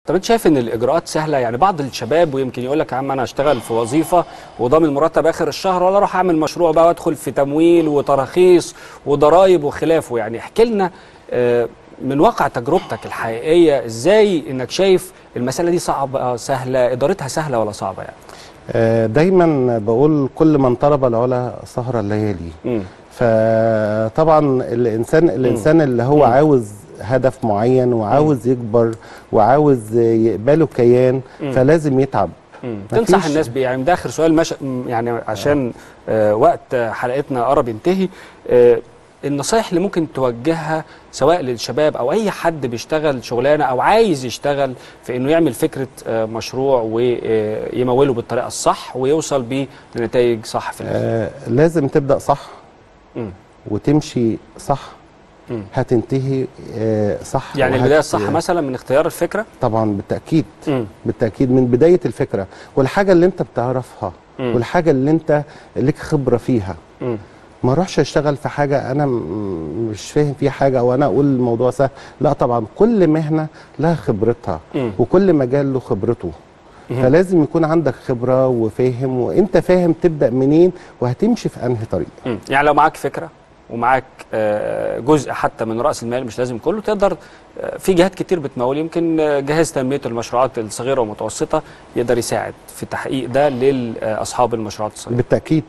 طب انت شايف ان الاجراءات سهله يعني بعض الشباب ويمكن يقول لك يا عم انا هشتغل في وظيفه وضامن مرتب اخر الشهر ولا اروح اعمل مشروع بقى وادخل في تمويل وتراخيص وضرائب وخلافه يعني احكي لنا آه، من واقع تجربتك الحقيقيه ازاي انك شايف المساله دي صعبه سهله ادارتها سهله ولا صعبه يعني آه، دايما بقول كل من طلب العلا سهر الليالي مم. فطبعا الانسان الانسان اللي هو عاوز هدف معين وعاوز يكبر وعاوز يقبله كيان فلازم يتعب مم. تنصح مفيش- الناس بيه يعني ده اخر سؤال مش يعني عشان آه وقت حلقتنا قرب ينتهي آه النصايح اللي ممكن توجهها سواء للشباب او اي حد بيشتغل شغلانه او عايز يشتغل في انه يعمل فكره آه مشروع ويموله بالطريقه الصح ويوصل بيه لنتائج صح في الاخر آه لازم تبدا صح مم. وتمشي صح مم. هتنتهي آه صح يعني وهت- البدايه الصح مثلا من اختيار الفكره طبعا بالتاكيد مم. بالتاكيد من بدايه الفكره والحاجه اللي انت بتعرفها مم. والحاجه اللي انت لك خبره فيها مم. ما اروحش اشتغل في حاجه انا م- مش فاهم فيها حاجه او انا اقول الموضوع سهل لا طبعا كل مهنه لها خبرتها مم. وكل مجال له خبرته فلازم يكون عندك خبره وفاهم وانت فاهم تبدا منين وهتمشي في انهي طريق مم. يعني لو معاك فكره ومعاك آه، جزء حتى من راس المال مش لازم كله تقدر آه، في جهات كتير بتمول يمكن آه، جهاز تنميه المشروعات الصغيره والمتوسطه يقدر يساعد في تحقيق ده لاصحاب المشروعات الصغيره بالتاكيد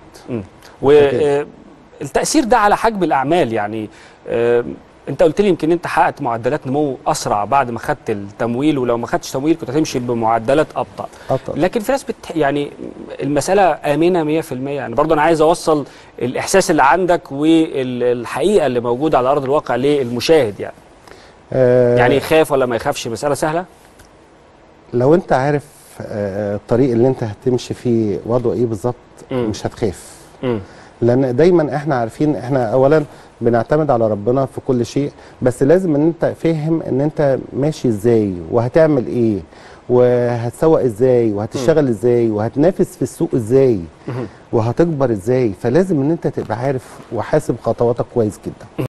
والتاثير ده على حجم الاعمال يعني آه، انت قلت لي يمكن انت حققت معدلات نمو اسرع بعد ما خدت التمويل ولو ما خدتش تمويل كنت هتمشي بمعدلات ابطا أبطأ. لكن في ناس بت... يعني المساله امنه 100% يعني برضه انا عايز اوصل الاحساس اللي عندك والحقيقه اللي موجوده على ارض الواقع للمشاهد يعني آه يعني يخاف ولا ما يخافش مساله سهله لو انت عارف آه الطريق اللي انت هتمشي فيه وضعه ايه بالظبط مم. مش هتخاف امم لان دايما احنا عارفين احنا اولا بنعتمد على ربنا في كل شيء بس لازم ان انت فاهم ان انت ماشي ازاي وهتعمل ايه وهتسوق ازاي وهتشتغل ازاي وهتنافس في السوق ازاي وهتكبر ازاي فلازم ان انت تبقى عارف وحاسب خطواتك كويس جدا